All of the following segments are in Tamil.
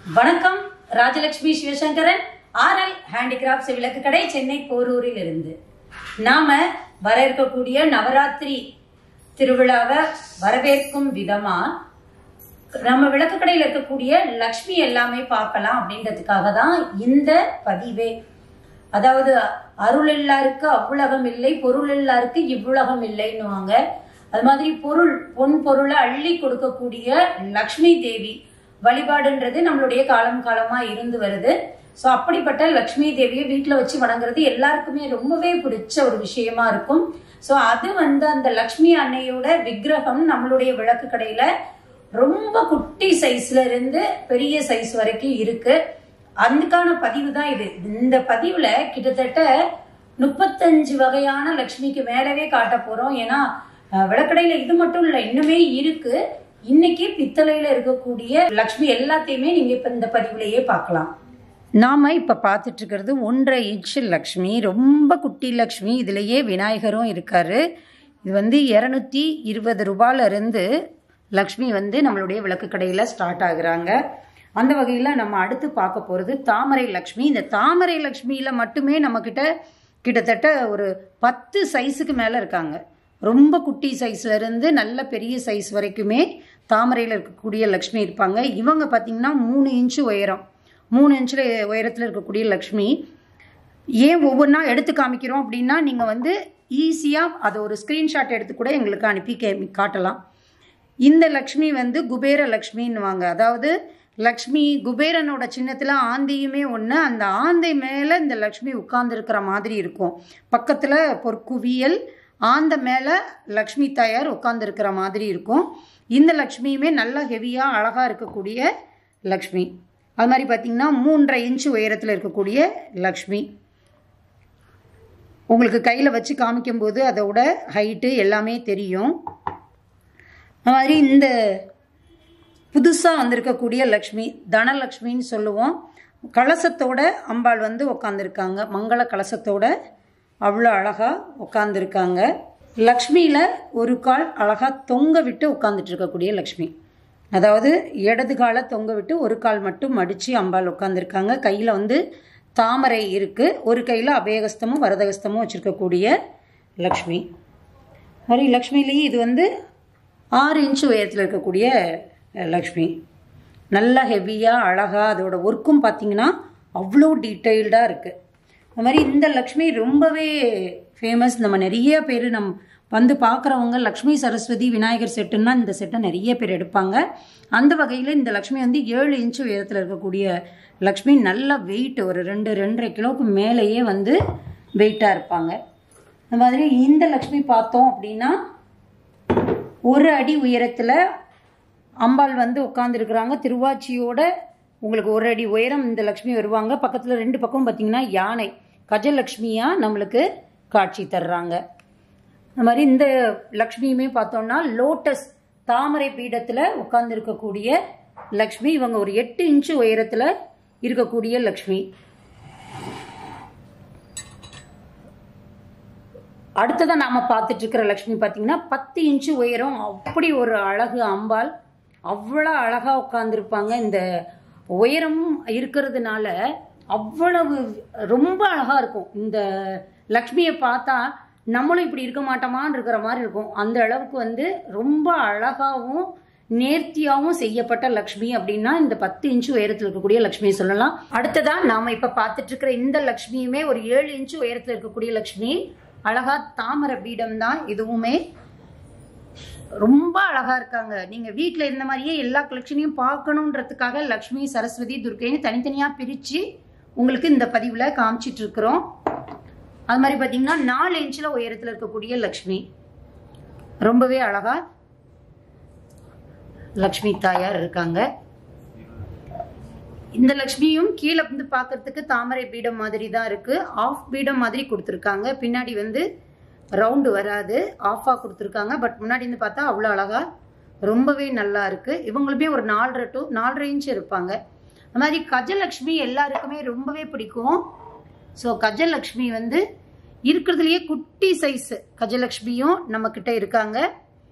வணக்கம் ராஜலட்சுமி சிவசங்கரன் ஆர்எல் ஹேண்டிகிராஃப்ட்ஸ் விளக்கு கடை சென்னை போரூரில் இருந்து நாம வர இருக்கக்கூடிய நவராத்திரி திருவிழாவை வரவேற்கும் விதமா நம்ம விளக்கு கடையில் இருக்கக்கூடிய லக்ஷ்மி எல்லாமே பார்க்கலாம் அப்படின்றதுக்காக தான் இந்த பதிவே அதாவது அருள் எல்லாருக்கு அவ்வுலகம் இல்லை பொருள் எல்லாருக்கு இவ்வுலகம் இல்லைன்னுவாங்க அது மாதிரி பொருள் பொன் பொருளை அள்ளி கொடுக்கக்கூடிய லக்ஷ்மி தேவி வழிபாடுன்றது நம்மளுடைய காலம் காலமா இருந்து வருது ஸோ அப்படிப்பட்ட லக்ஷ்மி தேவியை வீட்டில் வச்சு வணங்குறது எல்லாருக்குமே ரொம்பவே பிடிச்ச ஒரு விஷயமா இருக்கும் ஸோ அது வந்து அந்த லக்ஷ்மி அன்னையோட விக்கிரகம் நம்மளுடைய விளக்கு கடையில ரொம்ப குட்டி சைஸ்ல இருந்து பெரிய சைஸ் வரைக்கும் இருக்கு அதுக்கான பதிவு தான் இது இந்த பதிவுல கிட்டத்தட்ட முப்பத்தஞ்சு வகையான லக்ஷ்மிக்கு மேலவே காட்ட போறோம் ஏன்னா அஹ், விளக்கடையில இது மட்டும் இல்ல இன்னுமே இருக்கு இன்னைக்கு பித்தளையில இருக்கக்கூடிய லக்ஷ்மி எல்லாத்தையுமே நீங்க இப்ப இந்த பதிவுலயே பார்க்கலாம் நாம இப்ப பார்த்துட்டு இருக்கிறது ஒன்றரை இன்ச் லக்ஷ்மி ரொம்ப குட்டி லக்ஷ்மி இதுலயே விநாயகரும் இருக்காரு இது வந்து இரநூத்தி இருபது ரூபாயில இருந்து லக்ஷ்மி வந்து நம்மளுடைய விளக்கு கடையில் ஸ்டார்ட் ஆகுறாங்க அந்த வகையில் நம்ம அடுத்து பார்க்க போகிறது தாமரை லக்ஷ்மி இந்த தாமரை லக்ஷ்மியில் மட்டுமே நம்மக்கிட்ட கிட்டத்தட்ட ஒரு பத்து சைஸுக்கு மேலே இருக்காங்க ரொம்ப குட்டி சைஸ்ல இருந்து நல்ல பெரிய சைஸ் வரைக்குமே தாமரையில் இருக்கக்கூடிய லக்ஷ்மி இருப்பாங்க இவங்க பார்த்தீங்கன்னா மூணு இன்ச்சு உயரம் மூணு இன்ச்சில் உயரத்தில் இருக்கக்கூடிய லக்ஷ்மி ஏன் ஒவ்வொன்றா எடுத்து காமிக்கிறோம் அப்படின்னா நீங்கள் வந்து ஈஸியாக அதை ஒரு ஸ்க்ரீன்ஷாட் எடுத்து கூட எங்களுக்கு அனுப்பி கே காட்டலாம் இந்த லக்ஷ்மி வந்து குபேர லக்ஷ்மின்னுவாங்க அதாவது லக்ஷ்மி குபேரனோட சின்னத்தில் ஆந்தையுமே ஒன்று அந்த ஆந்தை மேலே இந்த லக்ஷ்மி உட்கார்ந்துருக்கிற மாதிரி இருக்கும் பக்கத்தில் பொற்குவியல் ஆந்த மேலே லக்ஷ்மி தாயார் உட்கார்ந்துருக்கிற மாதிரி இருக்கும் இந்த லக்ஷ்மியுமே நல்லா ஹெவியாக அழகாக இருக்கக்கூடிய லக்ஷ்மி அது மாதிரி பார்த்திங்கன்னா மூன்றரை இன்ச்சு உயரத்தில் இருக்கக்கூடிய லக்ஷ்மி உங்களுக்கு கையில் வச்சு காமிக்கும்போது அதோட ஹைட்டு எல்லாமே தெரியும் அது மாதிரி இந்த புதுசாக வந்திருக்கக்கூடிய லக்ஷ்மி தனலக்ஷ்மின்னு சொல்லுவோம் கலசத்தோட அம்பாள் வந்து உக்காந்துருக்காங்க மங்கள கலசத்தோட அவ்வளோ அழகாக உட்காந்துருக்காங்க லக்ஷ்மியில் ஒரு கால் அழகாக தொங்க விட்டு உட்காந்துட்டு இருக்கக்கூடிய லக்ஷ்மி அதாவது இடது காலை தொங்க விட்டு ஒரு கால் மட்டும் மடித்து அம்பாள் உட்காந்துருக்காங்க கையில் வந்து தாமரை இருக்குது ஒரு கையில் அபயகஸ்தமும் வரதகஸ்தமும் வச்சுருக்கக்கூடிய லக்ஷ்மி மாதிரி லக்ஷ்மிலேயே இது வந்து ஆறு இன்ச்சு உயரத்தில் இருக்கக்கூடிய அஹ், லக்ஷ்மி நல்லா ஹெவியாக அழகாக அதோட ஒர்க்கும் பார்த்தீங்கன்னா அவ்வளோ டீட்டெயில்டாக இருக்குது அது மாதிரி இந்த லக்ஷ்மி ரொம்பவே ஃபேமஸ் நம்ம நிறைய பேர் நம் வந்து பார்க்குறவங்க லக்ஷ்மி சரஸ்வதி விநாயகர் செட்டுன்னா இந்த செட்டை நிறைய பேர் எடுப்பாங்க அந்த வகையில் இந்த லக்ஷ்மி வந்து ஏழு இன்ச்சு உயரத்தில் இருக்கக்கூடிய லக்ஷ்மி நல்ல வெயிட் ஒரு ரெண்டு ரெண்டரை கிலோவுக்கு மேலேயே வந்து வெயிட்டாக இருப்பாங்க அந்த மாதிரி இந்த லக்ஷ்மி பார்த்தோம் அப்படின்னா ஒரு அடி உயரத்தில் அம்பாள் வந்து உட்காந்துருக்குறாங்க திருவாச்சியோட உங்களுக்கு ஒரு அடி உயரம் இந்த லக்ஷ்மி வருவாங்க பக்கத்தில் ரெண்டு பக்கம் பார்த்தீங்கன்னா யானை கஜலக்ஷ்மியாக நம்மளுக்கு காட்சி தர்றாங்க அந்த மாதிரி இந்த லக்ஷ்மியுமே பார்த்தோம்னா லோட்டஸ் தாமரை பீடத்தில் உட்கார்ந்துருக்கக்கூடிய லக்ஷ்மி இவங்க ஒரு எட்டு இன்ச்சு உயரத்தில் இருக்கக்கூடிய லக்ஷ்மி அடுத்ததான் நாம பார்த்துட்டு இருக்கிற லக்ஷ்மி பார்த்தீங்கன்னா பத்து இன்ச்சு உயரம் அப்படி ஒரு அழகு அம்பாள் அவ்வளோ அழகா உட்காந்துருப்பாங்க இந்த உயரம் இருக்கிறதுனால அவ்வளவு ரொம்ப அழகா இருக்கும் இந்த லக்ஷ்மியை பார்த்தா நம்மளும் இப்படி இருக்க மாட்டோமான்னு இருக்கிற மாதிரி இருக்கும் அந்த அளவுக்கு வந்து ரொம்ப அழகாவும் நேர்த்தியாவும் செய்யப்பட்ட லக்ஷ்மி அப்படின்னா இந்த பத்து இன்ச்சு உயரத்தில் இருக்கக்கூடிய லக்ஷ்மியை சொல்லலாம் அடுத்ததா நாம இப்ப பார்த்துட்டு இருக்கிற இந்த லக்ஷ்மியுமே ஒரு ஏழு இன்ச்சு உயரத்தில் இருக்கக்கூடிய லக்ஷ்மி அழகா தாமரை பீடம் தான் இதுவுமே ரொம்ப அழகா இருக்காங்க நீங்க வீட்ல இருந்த மாதிரியே எல்லா கலெக்ஷனையும் பார்க்கணுன்றதுக்காக லக்ஷ்மி சரஸ்வதி துர்க்கைன்னு தனித்தனியா பிரிச்சு உங்களுக்கு இந்த பதிவுல காமிச்சிட்டு இருக்கிறோம் அது மாதிரி பாத்தீங்கன்னா நாலு இன்ச்சில் உயரத்தில் இருக்கக்கூடிய லக்ஷ்மி ரொம்பவே அழகா லக்ஷ்மி தாயார் இருக்காங்க இந்த லக்ஷ்மியும் கீழே வந்து பார்க்கறதுக்கு தாமரை பீடம் மாதிரி தான் இருக்கு ஆஃப் பீடம் மாதிரி கொடுத்துருக்காங்க பின்னாடி வந்து ரவுண்டு வராது ஆஃபாக கொடுத்துருக்காங்க பட் முன்னாடி இருந்து பார்த்தா அவ்வளோ அழகா ரொம்பவே நல்லா இருக்கு இவங்களுமே ஒரு நாலரை டு நாலரை இன்ச் இருப்பாங்க அது மாதிரி கஜலக்ஷ்மி எல்லாருக்குமே ரொம்பவே பிடிக்கும் ஸோ கஜலக்ஷ்மி வந்து இருக்கிறதுலயே குட்டி சைஸ் கஜலக்ஷ்மியும் நம்ம கிட்ட இருக்காங்க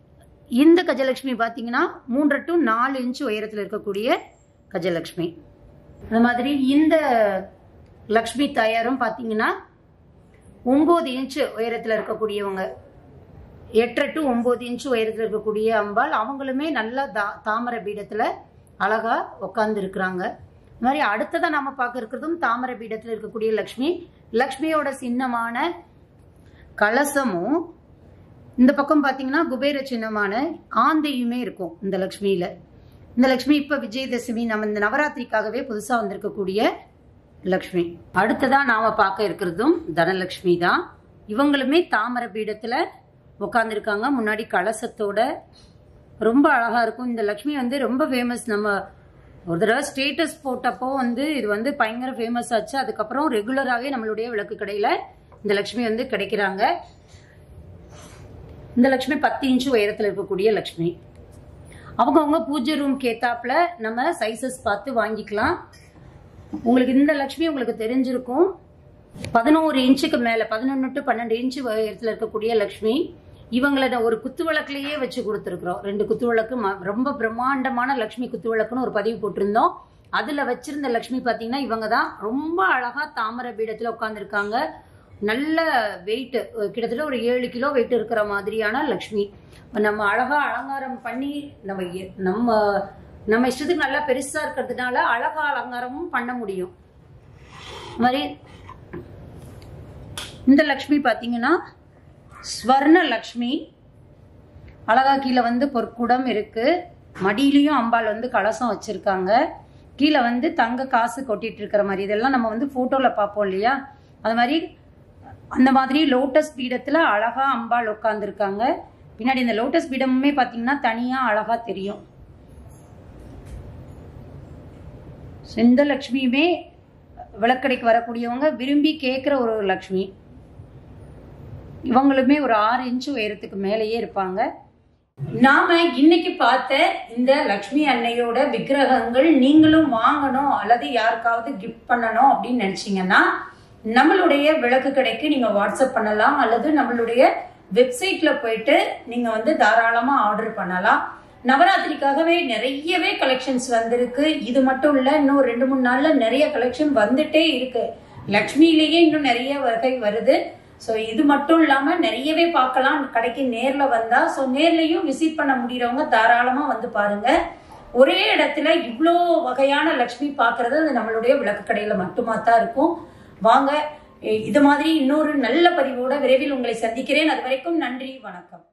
இந்த கஜலட்சுமி பார்த்தீங்கன்னா மூன்று டு நாலு இன்ச் உயரத்தில் இருக்கக்கூடிய கஜலட்சுமி அந்த மாதிரி இந்த லக்ஷ்மி தாயாரும் பார்த்தீங்கன்னா ஒம்பது இன்ச்சு உயரத்தில் இருக்கக்கூடியவங்க எட்டரை டு ஒம்பது இன்ச்சு உயரத்தில் இருக்கக்கூடிய அம்பாள் அவங்களுமே நல்ல தா தாமரை பீடத்தில் அழகா உட்கார்ந்து இருக்கிறாங்க இந்த மாதிரி அடுத்ததாக நாம பார்க்க இருக்கிறதும் தாமரை பீடத்தில் இருக்கக்கூடிய லக்ஷ்மி லக்ஷ்மியோட சின்னமான கலசமும் இந்த பக்கம் பார்த்தீங்கன்னா குபேர சின்னமான ஆந்தையுமே இருக்கும் இந்த லக்ஷ்மியில இந்த லக்ஷ்மி இப்ப விஜயதசமி நம்ம இந்த நவராத்திரிக்காகவே புதுசா வந்திருக்கக்கூடிய லக்ஷ்மி அடுத்ததா நாம பார்க்க இருக்கிறதும் தனலக்ஷ்மி தான் இவங்களுமே தாமரை பீடத்துல உட்காந்துருக்காங்க முன்னாடி கலசத்தோட ரொம்ப அழகா இருக்கும் இந்த லக்ஷ்மி வந்து ரொம்ப ஃபேமஸ் நம்ம ஒரு தடவை ஸ்டேட்டஸ் போட்டப்போ வந்து இது வந்து பயங்கர ஃபேமஸ் ஆச்சு அதுக்கப்புறம் ரெகுலராகவே நம்மளுடைய விளக்கு கடையில இந்த லக்ஷ்மி வந்து கிடைக்கிறாங்க இந்த லக்ஷ்மி பத்து இன்ச்சு உயரத்தில் இருக்கக்கூடிய லக்ஷ்மி அவங்கவுங்க பூஜை ரூம் கேத்தாப்புல நம்ம சைசஸ் பார்த்து வாங்கிக்கலாம் உங்களுக்கு இந்த லக்ஷ்மி உங்களுக்கு தெரிஞ்சிருக்கும் பதினோரு இன்ச்சுக்கு மேல பதினொன்று டு பன்னெண்டு இன்ச்சு உயரத்தில் இருக்கக்கூடிய லக்ஷ்மி இவங்கள நான் ஒரு குத்து விளக்குலயே வச்சு கொடுத்துருக்குறோம் ரெண்டு குத்து விளக்கு ம- ரொம்ப பிரம்மாண்டமான லக்ஷ்மி குத்து விளக்குன்னு ஒரு பதிவு போட்டிருந்தோம் அதுல வச்சிருந்த லக்ஷ்மி பாத்தீங்கன்னா இவங்க தான் ரொம்ப அழகா தாமரை பீடத்துல உட்காந்துருக்காங்க நல்ல வெயிட் கிட்டத்தட்ட ஒரு ஏழு கிலோ வெயிட் இருக்கிற மாதிரியான லக்ஷ்மி நம்ம அழகா அலங்காரம் பண்ணி நம்ம எ- நம்ம நம்ம இஷ்டத்துக்கு நல்லா பெருசா இருக்கிறதுனால அழகா அலங்காரமும் பண்ண முடியும் அது மாதிரி இந்த லக்ஷ்மி பாத்தீங்கன்னா ஸ்வர்ண லக்ஷ்மி அழகா கீழே வந்து பொற்குடம் இருக்கு மடியிலையும் அம்பாள் வந்து கலசம் வச்சிருக்காங்க கீழே வந்து தங்க காசு கொட்டிட்டு இருக்கிற மாதிரி இதெல்லாம் நம்ம வந்து போட்டோல பார்ப்போம் இல்லையா அது மாதிரி அந்த மாதிரி லோட்டஸ் பீடத்துல அழகா அம்பாள் உட்காந்துருக்காங்க பின்னாடி இந்த லோட்டஸ் பீடமுமே பாத்தீங்கன்னா தனியா அழகா தெரியும் So, இந்த லக்ஷ்மியுமே விளக்கடைக்கு வரக்கூடியவங்க விரும்பி கேட்குற ஒரு லக்ஷ்மி இவங்களுமே ஒரு ஆறு இன்ச்சு உயரத்துக்கு மேலேயே இருப்பாங்க நாம இன்னைக்கு பார்த்த இந்த லக்ஷ்மி அன்னையோட விக்கிரகங்கள் நீங்களும் வாங்கணும் அல்லது யாருக்காவது கிஃப்ட் பண்ணணும் அப்படின்னு நினைச்சீங்கன்னா நம்மளுடைய விளக்கு கடைக்கு நீங்க வாட்ஸ்அப் பண்ணலாம் அல்லது நம்மளுடைய வெப்சைட்ல போயிட்டு நீங்க வந்து தாராளமா ஆர்டர் பண்ணலாம் நவராத்திரிக்காகவே நிறையவே கலெக்ஷன்ஸ் வந்திருக்கு இது மட்டும் இல்ல இன்னும் ரெண்டு மூணு நாள்ல நிறைய கலெக்ஷன் வந்துட்டே இருக்கு லக்ஷ்மியிலேயே இன்னும் நிறைய வகை வருது ஸோ இது மட்டும் இல்லாம நிறையவே பார்க்கலாம் கடைக்கு நேர்ல வந்தா ஸோ நேர்லயும் விசிட் பண்ண முடியறவங்க தாராளமா வந்து பாருங்க ஒரே இடத்துல இவ்வளோ வகையான லக்ஷ்மி பார்க்கறது அது நம்மளுடைய விளக்கு கடையில மட்டுமா தான் இருக்கும் வாங்க இ- இது மாதிரி இன்னொரு நல்ல பதிவோட விரைவில் உங்களை சந்திக்கிறேன் அது வரைக்கும் நன்றி வணக்கம்